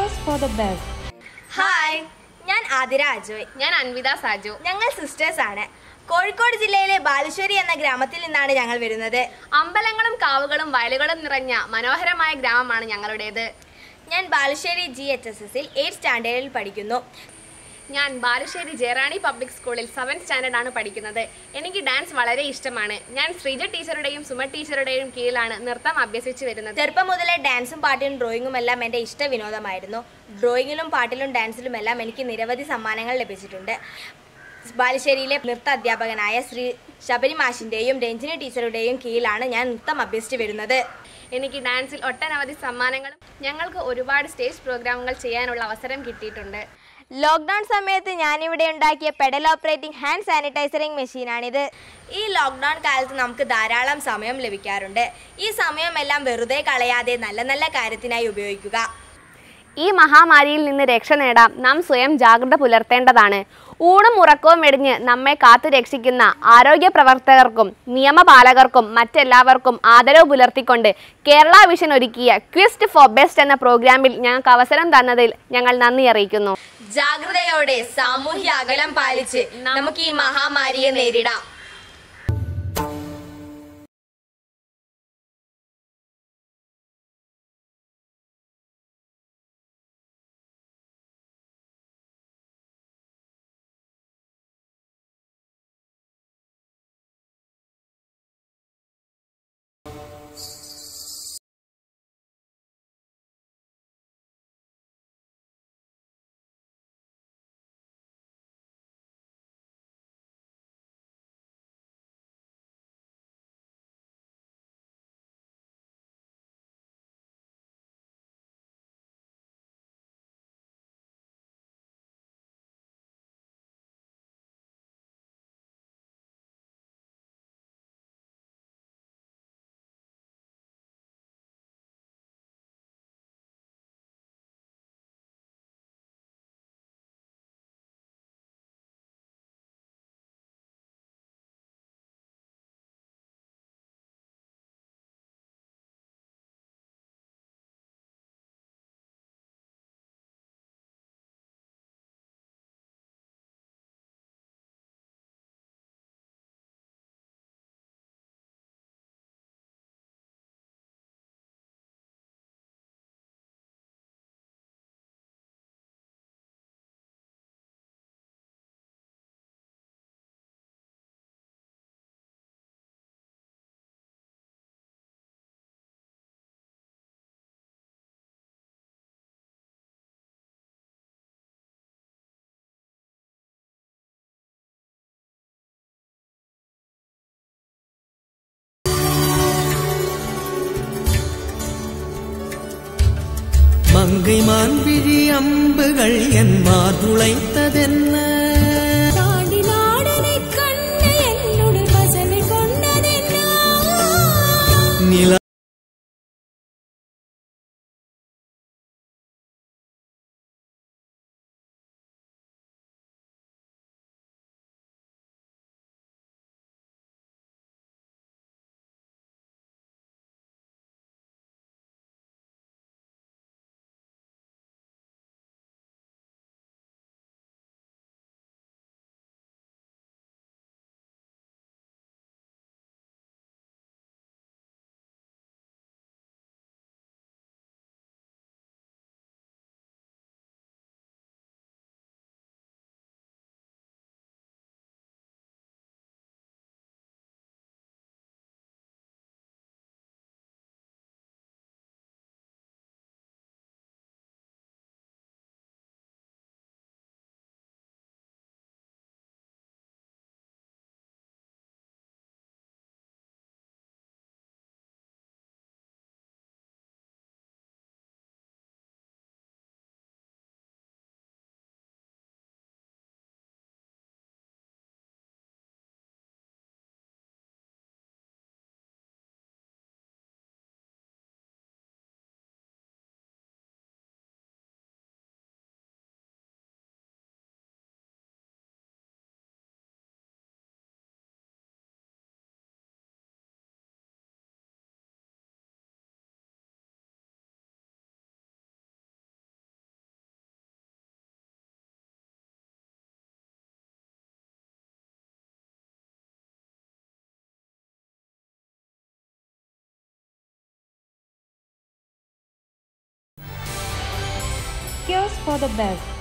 Cheers for the best. Hi ഞാൻ ആതിര അജോയ് ഞാൻ അൻവിത സാജു ഞങ്ങൾ സിസ്റ്റേഴ്സ് ആണ് കോഴിക്കോട് ജില്ലയിലെ ബാലുശ്ശേരി എന്ന ഗ്രാമത്തിൽ നിന്നാണ് ഞങ്ങൾ വരുന്നത് അമ്പലങ്ങളും കാവുകളും വയലുകളും നിറഞ്ഞ മനോഹരമായ ഗ്രാമമാണ് ഞങ്ങളുടേത് ഞാൻ ബാലുശ്ശേരി ജി എച്ച് എസ് എസിൽ എയ്റ്റ് സ്റ്റാൻഡേർഡിൽ പഠിക്കുന്നു ഞാൻ ബാലുശ്ശേരി ജയറാണി പബ്ലിക് സ്കൂളിൽ സെവൻത് സ്റ്റാൻഡേർഡ് ആണ് പഠിക്കുന്നത് എനിക്ക് ഡാൻസ് വളരെ ഇഷ്ടമാണ് ഞാൻ ശ്രീജ ടീച്ചറുടെയും സുമ ടീച്ചറുടെയും കീഴിലാണ് നൃത്തം അഭ്യസിച്ചു വരുന്നത് ചെറുപ്പം മുതലേ ഡാൻസും പാട്ടിലും ഡ്രോയിങ്ങും എല്ലാം എൻ്റെ ഇഷ്ട വിനോദമായിരുന്നു ഡ്രോയിങ്ങിലും പാട്ടിലും ഡാൻസിലും എല്ലാം എനിക്ക് നിരവധി സമ്മാനങ്ങൾ ലഭിച്ചിട്ടുണ്ട് ബാലുശ്ശേരിയിലെ നൃത്ത അധ്യാപകനായ ശ്രീ ശബരി മാഷിൻ്റെയും രഞ്ജിനി ടീച്ചറുടെയും കീഴിലാണ് ഞാൻ നൃത്തം അഭ്യസിച്ചു വരുന്നത് എനിക്ക് ഡാൻസിൽ ഒട്ടനവധി സമ്മാനങ്ങളും ഞങ്ങൾക്ക് ഒരുപാട് സ്റ്റേജ് പ്രോഗ്രാമുകൾ ചെയ്യാനുള്ള അവസരം കിട്ടിയിട്ടുണ്ട് ലോക്ക്ഡൗൺ സമയത്ത് ഞാനിവിടെ ഉണ്ടാക്കിയ പെഡൽ ഓപ്പറേറ്റിംഗ് ഹാൻഡ് സാനിറ്റൈസറിംഗ് മെഷീനാണിത് ഈ ലോക്ക്ഡൗൺ കാലത്ത് നമുക്ക് ധാരാളം സമയം ലഭിക്കാറുണ്ട് ഈ സമയമെല്ലാം വെറുതെ കളയാതെ നല്ല നല്ല കാര്യത്തിനായി ഉപയോഗിക്കുക ഈ മഹാമാരിയിൽ നിന്ന് രക്ഷ നേടാം നാം സ്വയം ജാഗ്രത പുലർത്തേണ്ടതാണ് ഊണും ഉറക്കവും വെടിഞ്ഞ് നമ്മെ കാത്തു രക്ഷിക്കുന്ന ആരോഗ്യ പ്രവർത്തകർക്കും നിയമപാലകർക്കും മറ്റെല്ലാവർക്കും ആദരവ് പുലർത്തിക്കൊണ്ട് കേരള വിഷൻ ഒരുക്കിയ ക്വിസ്റ്റ് ഫോർ ബെസ്റ്റ് എന്ന പ്രോഗ്രാമിൽ ഞങ്ങൾക്ക് അവസരം തന്നതിൽ ഞങ്ങൾ നന്ദി അറിയിക്കുന്നു ജാഗ്രതയോടെ സാമൂഹ്യ അകലം പാലിച്ച് നമുക്ക് ഈ മഹാമാരിയെ നേരിടാം மங்கை மான்விழி அம்புகள் என் மார்துளைத்ததென்ன நில Cheers for the best.